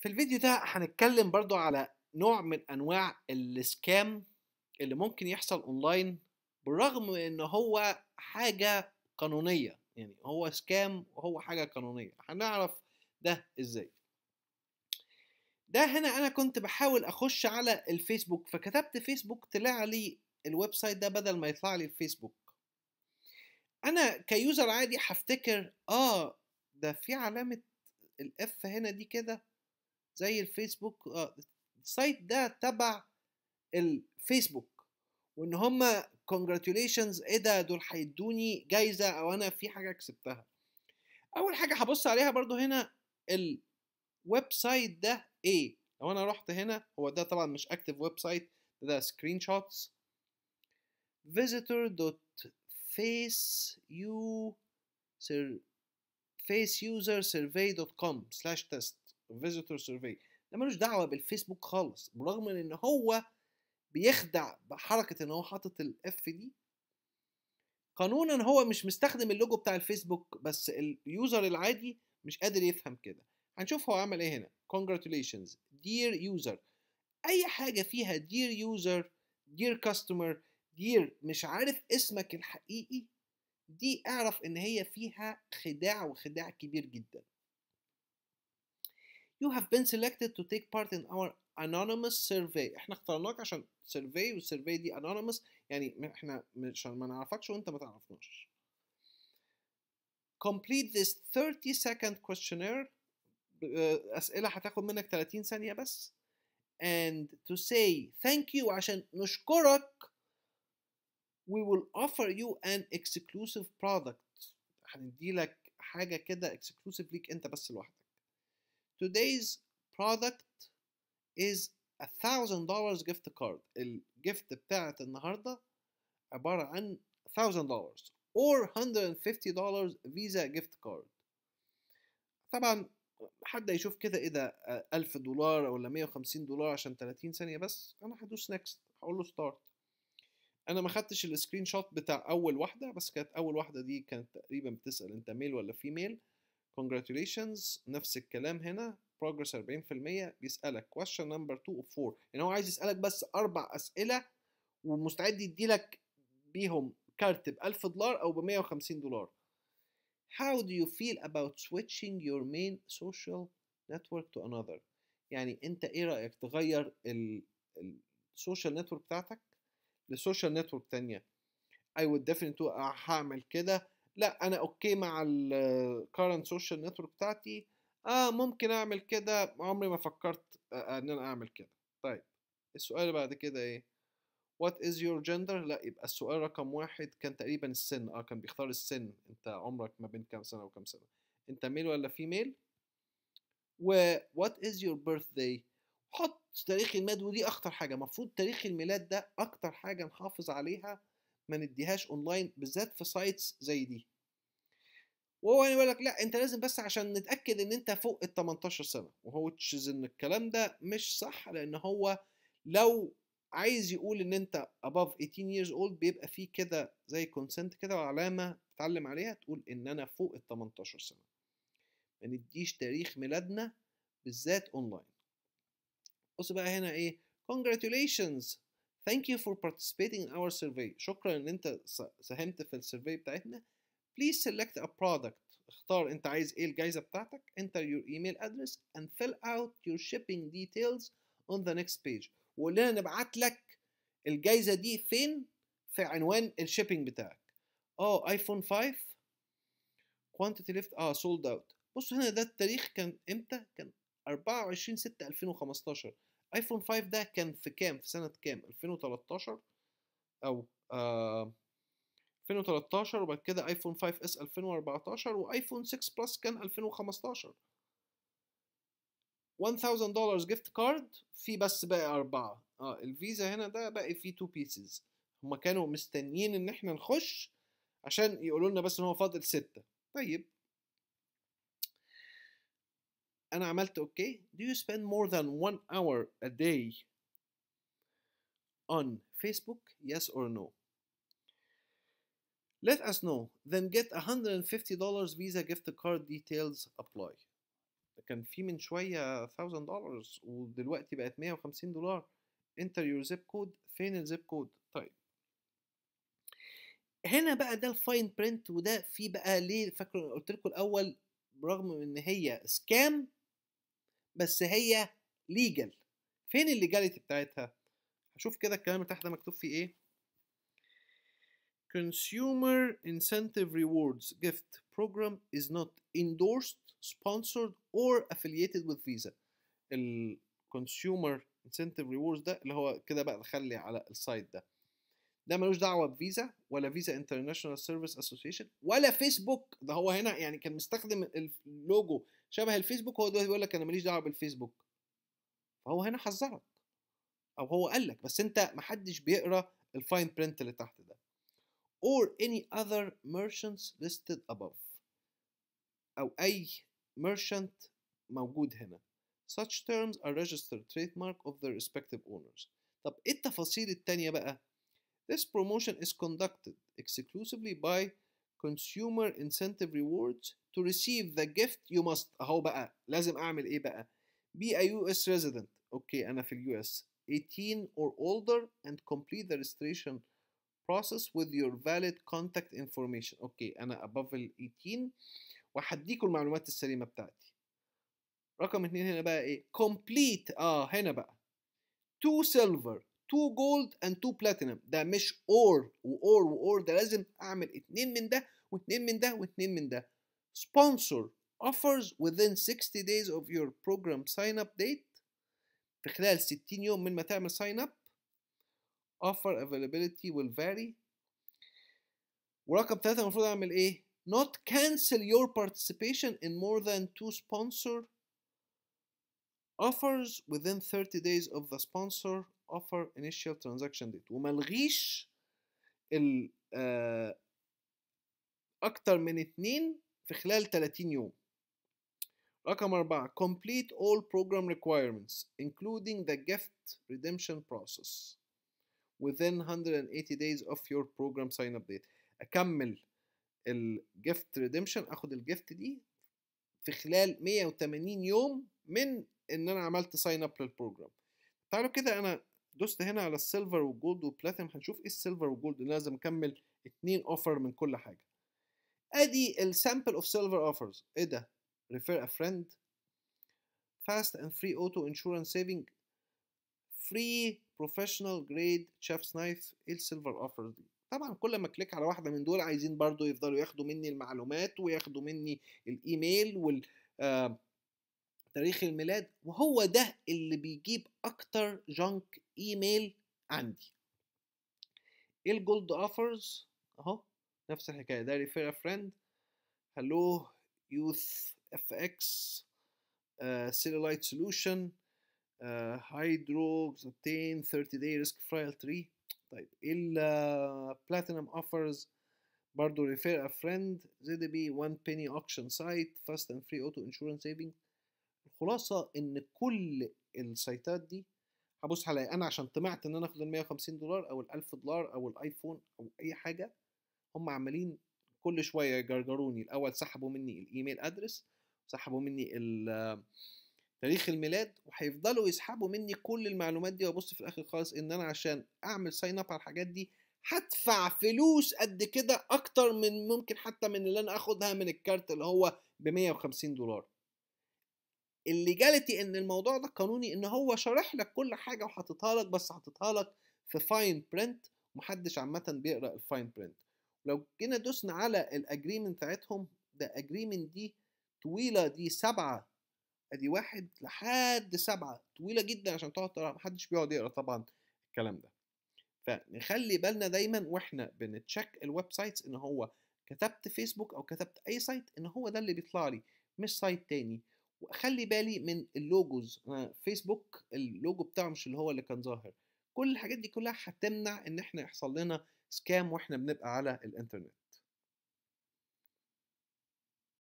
في الفيديو ده هنتكلم برضو على نوع من انواع السكام اللي ممكن يحصل اونلاين بالرغم من ان هو حاجة قانونية يعني هو سكام وهو حاجة قانونية هنعرف ده ازاي ده هنا انا كنت بحاول اخش على الفيسبوك فكتبت فيسبوك طلع لي الويب سايت ده بدل ما يطلع لي الفيسبوك انا كيوزر عادي هفتكر اه ده في علامة الاف هنا دي كده زي الفيسبوك اه السايت ده تبع الفيسبوك وان هما congratulations ايه ده دول هيدوني جايزة او انا في حاجة كسبتها اول حاجة هبص عليها برضو هنا الويب سايت ده ايه لو انا رحت هنا هو ده طبعا مش اكتف ويب سايت ده, ده سكرين شوتس visitor.faceu faceusersurvey.com slash test visitor survey ده ملوش دعوه بالفيسبوك خالص برغم من ان هو بيخدع بحركه ان هو حاطط الاف دي قانونا هو مش مستخدم اللوجو بتاع الفيسبوك بس اليوزر العادي مش قادر يفهم كده هنشوف هو عمل ايه هنا congratulations dear user اي حاجه فيها dear user dear customer dear مش عارف اسمك الحقيقي دي اعرف ان هي فيها خداع وخداع كبير جدا You have been selected to take part in our anonymous survey احنا اخترناك عشان survey والسيرفي دي anonymous يعني احنا مش ما نعرفكش وانت ما تعرفناش complete this 30 second questionnaire اسئله هتاخد منك 30 ثانيه بس and to say thank you عشان نشكرك we will offer you an exclusive product هندي لك حاجة كده exclusive ليك انت بس لوحدك today's product is a thousand dollars gift card الجفت بتاعت النهاردة عبارة عن thousand dollars or 150 dollars visa gift card طبعا حد يشوف كده ايه ده 1000 دولار ولا 150 دولار عشان 30 ثانية بس انا هدوس next هقول له start انا ما خدتش السكرين شوت بتاع اول واحده بس كانت اول واحده دي كانت تقريبا بتسال انت ميل ولا فيميل congratulations نفس الكلام هنا progress 40% بيسالك question number 2 of 4 يعني هو عايز يسالك بس اربع اسئله ومستعد يديلك بيهم كارت ب 1000 دولار او ب 150 دولار how do you feel about switching your main social network to another يعني انت ايه رايك تغير السوشيال نتورك بتاعتك لسوشيال نتورك تانية I would definitely هعمل كده لا انا اوكي مع ال current social network بتاعتي اه ممكن اعمل كده عمري ما فكرت ان انا اعمل كده طيب السؤال اللي بعد كده ايه what is your gender لا يبقى السؤال رقم واحد كان تقريبا السن اه كان بيختار السن انت عمرك ما بين كام سنة وكام سنة انت ميل ولا فيميل و what is your birthday حط تاريخ الميلاد ودي اخطر حاجه المفروض تاريخ الميلاد ده اكتر حاجه نحافظ عليها ما نديهاش اونلاين بالذات في سايتس زي دي وهو يقول لك لا انت لازم بس عشان نتاكد ان انت فوق ال 18 سنه وهو تشيز ان الكلام ده مش صح لان هو لو عايز يقول ان انت above 18 years old بيبقى فيه كده زي كونسنت كده وعلامه تتعلم عليها تقول ان انا فوق ال 18 سنه ما نديش تاريخ ميلادنا بالذات اونلاين بص بقى هنا ايه congratulations thank you for participating in our survey شكرا ان انت ساهمت في السيرفي بتاعتنا please select a product اختار انت عايز ايه الجايزه بتاعتك enter your email address and fill out your shipping details on the next page وقول لنا نبعت لك الجايزه دي فين في عنوان الشيبنج بتاعك اه ايفون 5 quantity left اه sold out بصوا هنا ده التاريخ كان امتى كان 24 6 2015 ايفون 5 ده كان في كام في سنة كام 2013 او آه 2013 وبعد كده ايفون 5 اس 2014 وايفون 6 بلس كان 2015 1000 دولار جيفت كارد في بس باقي أربعة اه الفيزا هنا ده باقي فيه 2 بيسز هما كانوا مستنيين ان احنا نخش عشان يقولوا لنا بس ان هو فاضل ستة طيب انا عملت اوكي do you spend more than one hour a day on Facebook yes or no let us know then get $150 visa gift card details apply كان في من شويه 1000 دولار ودلوقتي بقت 150 دولار انتر يور زيب كود فين الزيب كود طيب هنا بقى ده الفاين برنت وده في بقى ليه فاكر قلت لكم الاول برغم ان هي سكام بس هي ليجل فين الليجاليتي بتاعتها هشوف كده الكلام اللي تحت ده مكتوب فيه ايه Consumer Incentive Rewards Gift Program is not endorsed, sponsored, or affiliated with Visa. ال Consumer Incentive Rewards ده اللي هو كده بقى دخلي على السايت ده. ده ملوش دعوة بفيزا ولا فيزا انترناشونال سيرفيس اسوسيشن ولا فيسبوك ده هو هنا يعني كان مستخدم اللوجو شبه الفيسبوك هو دلوقتي بيقول لك انا ماليش دعوة بالفيسبوك. فهو هنا حذرك او هو قال لك بس انت محدش بيقرا الفاين برنت اللي تحت ده. or any other merchants listed above أو أي merchant موجود هنا such terms are registered trademark of their respective owners طب إيه التفاصيل التانية بقى This promotion is conducted exclusively by consumer incentive rewards to receive the gift you must أهو بقى لازم أعمل إيه بقى be a US resident أوكي أنا في ال US 18 or older and complete the registration process with your valid contact information اوكي انا above ال 18 وهديكم المعلومات السليمه بتاعتي رقم اتنين هنا بقى ايه complete اه هنا بقى 2 silver 2 gold and 2 platinum ده مش or و or و or ده لازم اعمل اتنين من ده واتنين من ده واتنين من ده sponsor offers within 60 days of your program sign up date في خلال 60 يوم من ما تعمل sign up offer availability will vary ورقم ثلاثة المفروض أعمل إيه؟ not cancel your participation in more than two sponsor offers within 30 days of the sponsor offer initial transaction date وملغيش ال آه أكتر من اتنين في خلال 30 يوم رقم أربعة complete all program requirements including the gift redemption process within 180 days of your program sign up date اكمل الجيفت ريديمشن اخد الجيفت دي في خلال 180 يوم من ان انا عملت ساين اب للبروجرام تعالوا كده انا دوست هنا على السيلفر والجولد والبلاتينم هنشوف ايه السيلفر والجولد لازم اكمل اتنين اوفر من كل حاجه ادي السامبل اوف سيلفر اوفرز ايه ده ريفير ا فريند فاست اند فري اوتو انشورنس سيفنج فري بروفيشنال جريد شيف's نايف ايه السيلفر اوفر دي طبعا كل ما كليك على واحده من دول عايزين برضو يفضلوا ياخدوا مني المعلومات وياخدوا مني الايميل وال آه تاريخ الميلاد وهو ده اللي بيجيب اكتر جانك ايميل عندي ايه الجولد اوفرز اهو نفس الحكايه ده ريفير فريند هلو يوث اف اكس سيلولايت سولوشن هيدروكسابتين 30 داي ريسك فرايل 3 طيب ايه البلاتينم اوفرز برضه ريفير ا فريند زد بي 1 بيني اوكشن سايت فاست اند فري اوتو انشورنس سيفنج الخلاصه ان كل السايتات دي هبص هلاقي انا عشان طمعت ان انا اخد ال 150 دولار او ال 1000 دولار او الايفون او اي حاجه هم عمالين كل شويه يجرجروني الاول سحبوا مني الايميل ادرس سحبوا مني تاريخ الميلاد وهيفضلوا يسحبوا مني كل المعلومات دي وابص في الاخر خالص ان انا عشان اعمل ساين اب على الحاجات دي هدفع فلوس قد كده اكتر من ممكن حتى من اللي انا اخدها من الكارت اللي هو ب 150 دولار الليجاليتي ان الموضوع ده قانوني ان هو شارح لك كل حاجه وحاططها لك بس حاططها لك في فاين برنت محدش عامه بيقرا الفاين برنت لو جينا دوسنا على الاجريمنت بتاعتهم ده اجريمنت دي طويله دي سبعه ادي واحد لحد سبعه طويله جدا عشان تقعد تقرا محدش بيقعد يقرا طبعا الكلام ده فنخلي بالنا دايما واحنا بنتشيك الويب سايتس ان هو كتبت فيسبوك او كتبت اي سايت ان هو ده اللي بيطلع لي مش سايت تاني واخلي بالي من اللوجوز فيسبوك اللوجو بتاعه مش اللي هو اللي كان ظاهر كل الحاجات دي كلها هتمنع ان احنا يحصل لنا سكام واحنا بنبقى على الانترنت